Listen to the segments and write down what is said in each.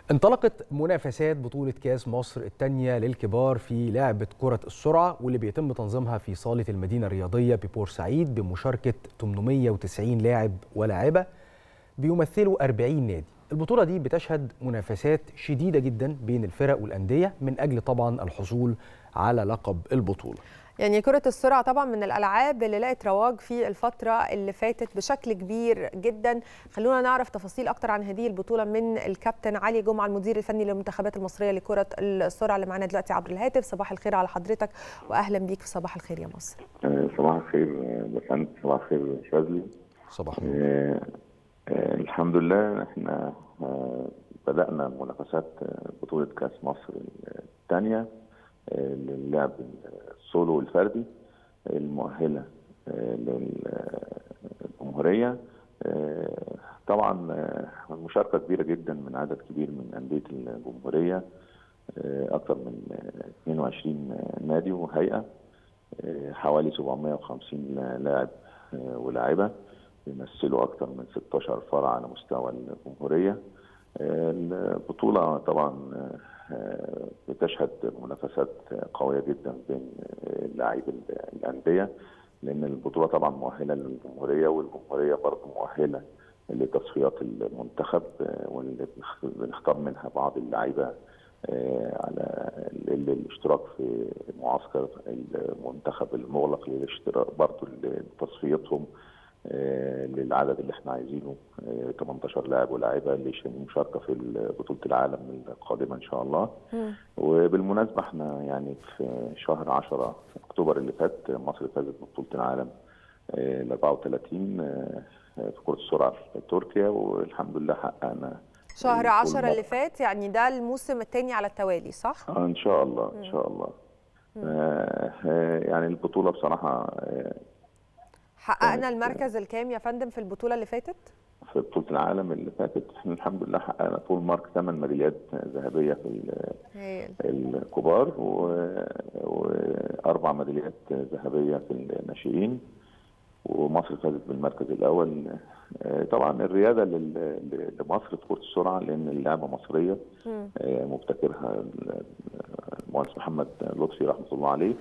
انطلقت منافسات بطولة كأس مصر الثانية للكبار في لعبة كرة السرعة واللي بيتم تنظيمها في صالة المدينة الرياضية ببورسعيد بمشاركة 890 لاعب ولاعبة بيمثلوا 40 نادي. البطولة دي بتشهد منافسات شديدة جدا بين الفرق والأندية من أجل طبعا الحصول على لقب البطولة. يعني كرة السرعة طبعا من الألعاب اللي لقت رواج في الفترة اللي فاتت بشكل كبير جدا خلونا نعرف تفاصيل أكتر عن هذه البطولة من الكابتن علي جمعة المدير الفني للمنتخبات المصرية لكرة السرعة اللي معانا دلوقتي عبر الهاتف صباح الخير على حضرتك وأهلا بيك في صباح الخير يا مصر صباح الخير بسنت صباح الخير شاذلي صباح الخير آه الحمد لله احنا آه بدأنا منافسات بطولة كأس مصر الثانية للعب السولو والفردي المؤهلة للجمهورية طبعا مشاركة كبيرة جدا من عدد كبير من أندية الجمهورية أكثر من 22 نادي وهيئة حوالي 750 لاعب ولاعبة بيمثلوا أكثر من 16 فرع على مستوى الجمهورية البطولة طبعا بتشهد منافسات قوية جدا بين لاعبي الأندية لأن البطولة طبعا مؤهلة للجمهورية والجمهورية برضه مؤهلة لتصفيات المنتخب واللي بنختار منها بعض اللعيبة على الاشتراك في معسكر المنتخب المغلق للاشتراك برضه لتصفيتهم للعدد اللي احنا عايزينه 18 لاعب ولاعيبه للمشاركه في بطوله العالم القادمه ان شاء الله م. وبالمناسبه احنا يعني في شهر 10 اكتوبر اللي فات مصر فازت ببطوله العالم ال 34 في كره السرعه في تركيا والحمد لله حققنا شهر 10 اللي فات يعني ده الموسم الثاني على التوالي صح؟ اه ان شاء الله ان شاء الله آه يعني البطوله بصراحه آه حققنا المركز الكام يا فندم في البطوله اللي فاتت؟ في بطوله العالم اللي فاتت احنا الحمد لله حققنا فول مارك ثمان ميداليات ذهبيه في الكبار واربع ميداليات ذهبيه في الناشئين ومصر فازت بالمركز الاول طبعا الرياده لمصر في كره السرعه لان اللعبه مصريه مبتكرها المهندس محمد لطفي رحمه الله عليه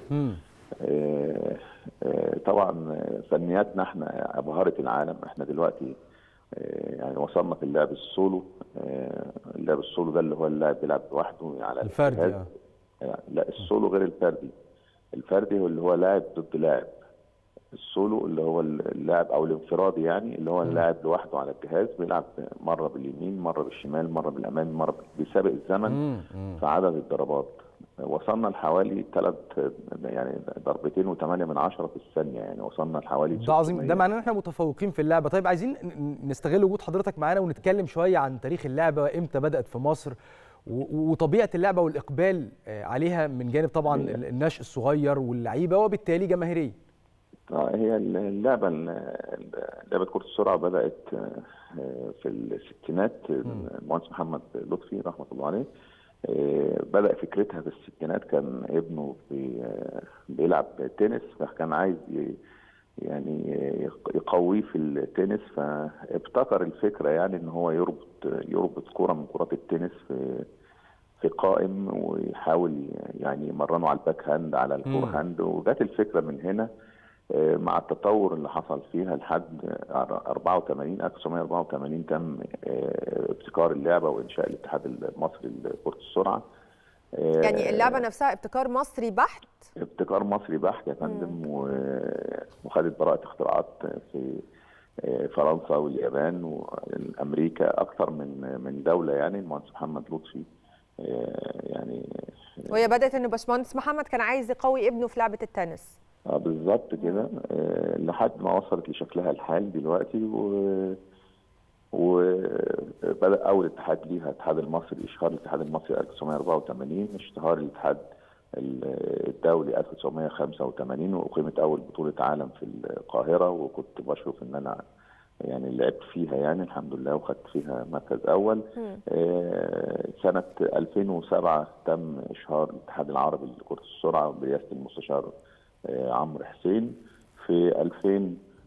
طبعا فنياتنا احنا ابهرت العالم احنا دلوقتي يعني وصلنا في اللعب السولو اللعب السولو ده اللي هو اللاعب بيلعب لوحده على الفردي اه لا السولو غير الفردي الفردي هو اللي هو لاعب ضد لاعب السولو اللي هو اللاعب او الانفرادي يعني اللي هو اللاعب لوحده على الجهاز بيلعب مره باليمين مره بالشمال مره بالامام مره بيسابق الزمن في عدد الضربات وصلنا لحوالي ثلاث يعني ضربتين وثمانية من عشرة في الثانية يعني وصلنا لحوالي ده عظيم ده معناه ان احنا متفوقين في اللعبة طيب عايزين نستغل وجود حضرتك معانا ونتكلم شوية عن تاريخ اللعبة امتى بدأت في مصر وطبيعة اللعبة والإقبال عليها من جانب طبعا النشء الصغير واللعيبة وبالتالي جماهيرية هي اللعبة لعبة كرة السرعة بدأت في الستينات المهندس محمد لطفي رحمة الله عليه بدأ فكرتها في الستينات كان ابنه بيلعب تنس فكان عايز يعني يقويه في التنس فابتكر الفكرة يعني ان هو يربط يربط كرة من كرات التنس في في قائم ويحاول يعني يمرنه على الباك هاند على الفور هاند وجات الفكرة من هنا مع التطور اللي حصل فيها لحد 84 1984 تم ابتكار اللعبه وانشاء الاتحاد المصري لكره السرعه يعني اللعبه نفسها ابتكار مصري بحت ابتكار مصري بحت يا فندم وخدت براءه اختراعات في فرنسا واليابان وامريكا اكثر من من دوله يعني المهندس محمد لطفي يعني وهي بدات ان باشمهندس محمد كان عايز يقوي ابنه في لعبه التنس اه بالظبط كده آه لحد ما وصلت لشكلها الحالي دلوقتي و وبدا اول اتحاد ليها الاتحاد المصري اشهار الاتحاد المصري 1984 اشتهار الاتحاد الدولي 1985 واقيمت اول بطوله عالم في القاهره وكنت بشرف ان انا يعني لعبت فيها يعني الحمد لله وخدت فيها مركز اول آه سنه 2007 تم اشهار الاتحاد العربي لكره السرعه برئاسه المستشار آه عمرو حسين في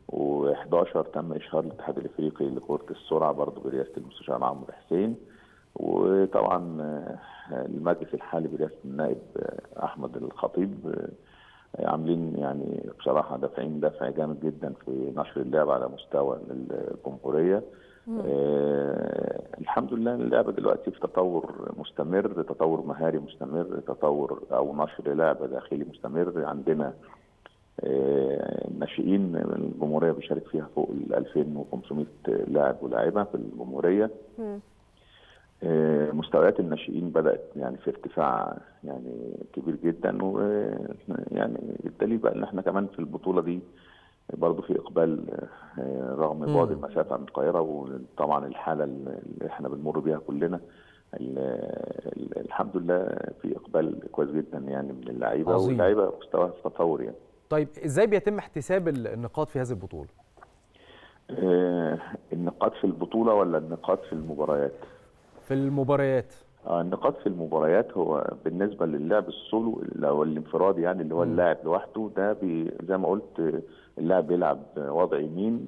2011 تم اشهار الاتحاد الافريقي لكره السرعه برضه برئاسه المستشار عمرو حسين وطبعا المجلس الحالي برئاسه النائب احمد الخطيب عاملين يعني بصراحه دافعين دفع جامد جدا في نشر اللعب على مستوى الجمهوريه آه الحمد لله اللعبه دلوقتي في تطور مستمر تطور مهاري مستمر تطور او نشر لعبه داخلي مستمر عندنا آه الناشئين الجمهوريه بيشارك فيها فوق ال 2500 لاعب ولاعبه في الجمهوريه آه مستويات الناشئين بدات يعني في ارتفاع يعني كبير جدا ويعني الدليل بقى ان احنا كمان في البطوله دي برضه في اقبال رغم بعد المسافه عن القاهره وطبعا الحاله اللي احنا بنمر بيها كلنا الحمد لله في اقبال كويس جدا يعني من اللعيبه واللعيبه مستواها في تطور يعني. طيب ازاي بيتم احتساب النقاط في هذه البطوله؟ آه النقاط في البطوله ولا النقاط في المباريات؟ في المباريات آه النقاط في المباريات هو بالنسبه للعب السولو او الانفرادي يعني اللي هو اللاعب لوحده ده بي زي ما قلت اللاعب بيلعب وضع يمين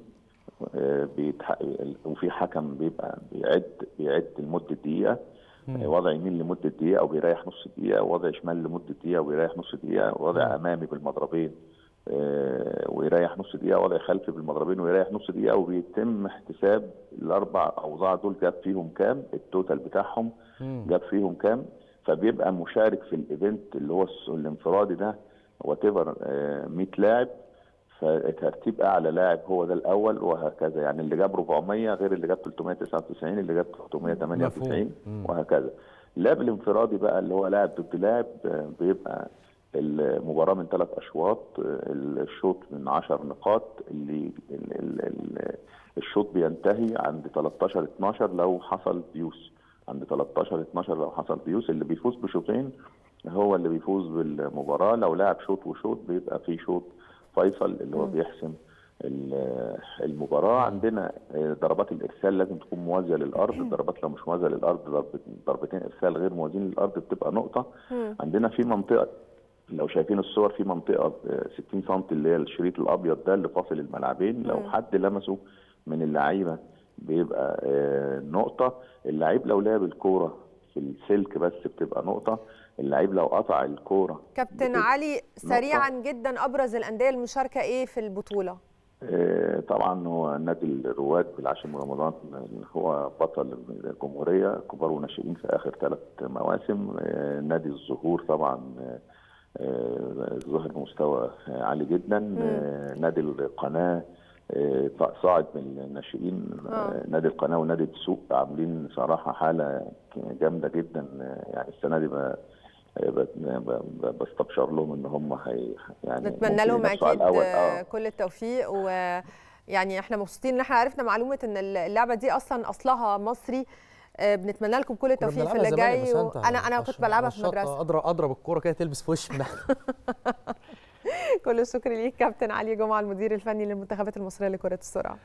وفي حكم بيبقى بيعد بيعد لمده دقيقه وضع يمين لمده دقيقه وبيريح نص دقيقه ووضع شمال لمده دقيقه وبيريح نص دقيقه وضع امامي بالمضربين ويريح نص دقيقه وضع خلفي بالمضربين ويريح نص دقيقه وبيتم احتساب الاربع اوضاع دول جاب فيهم كام التوتال بتاعهم جاب فيهم كام فبيبقى مشارك في الايفنت اللي هو الانفرادي ده وات ايفر 100 لاعب فترتيب اعلى لاعب هو ده الاول وهكذا يعني اللي جاب 400 غير اللي جاب 399 اللي جاب 398 وهكذا اللعب الانفرادي بقى اللي هو لاعب ضد لاعب بيبقى المباراه من ثلاث اشواط الشوط من 10 نقاط اللي الشوط بينتهي عند 13 12 لو حصل ديوس عند 13 12 لو حصل ديوس اللي بيفوز بشوطين هو اللي بيفوز بالمباراه لو لعب شوط وشوط بيبقى في شوط فيصل اللي هو بيحسم المباراه عندنا ضربات الارسال لازم تكون موازيه للارض الضربات لو مش موازيه للارض ضربتين ارسال غير موازين للارض بتبقى نقطه عندنا في منطقه لو شايفين الصور في منطقه 60 سم اللي هي الشريط الابيض ده اللي فاصل الملعبين لو حد لمسه من اللعيبه بيبقى نقطه اللعيب لو لعب الكوره في السلك بس بتبقى نقطه اللعيب لو قطع الكوره كابتن علي سريعا جدا ابرز الانديه المشاركه ايه في البطوله آه طبعا هو نادي الرواد بالعاشر رمضان هو بطل الجمهوريه كبار وناشئين في اخر ثلاث مواسم آه نادي الزهور طبعا آه ظهر بمستوى عالي جدا نادي القناه صاعد من الناشئين نادي القناه ونادي السوق عاملين صراحه حاله جامده جدا يعني السنه دي بستبشر لهم ان هم هي يعني نتمنى لهم اكيد آه. كل التوفيق ويعني احنا مبسوطين ان احنا عرفنا معلومه ان اللعبه دي اصلا اصلها مصري بنتمنى لكم كل التوفيق في اللي جاي انا انا كنت بلعبها في المدرسه اضرب اضرب الكوره كده تلبس في وش كل الشكر ليك كابتن علي جمعه المدير الفني للمنتخبات المصريه لكره السرعه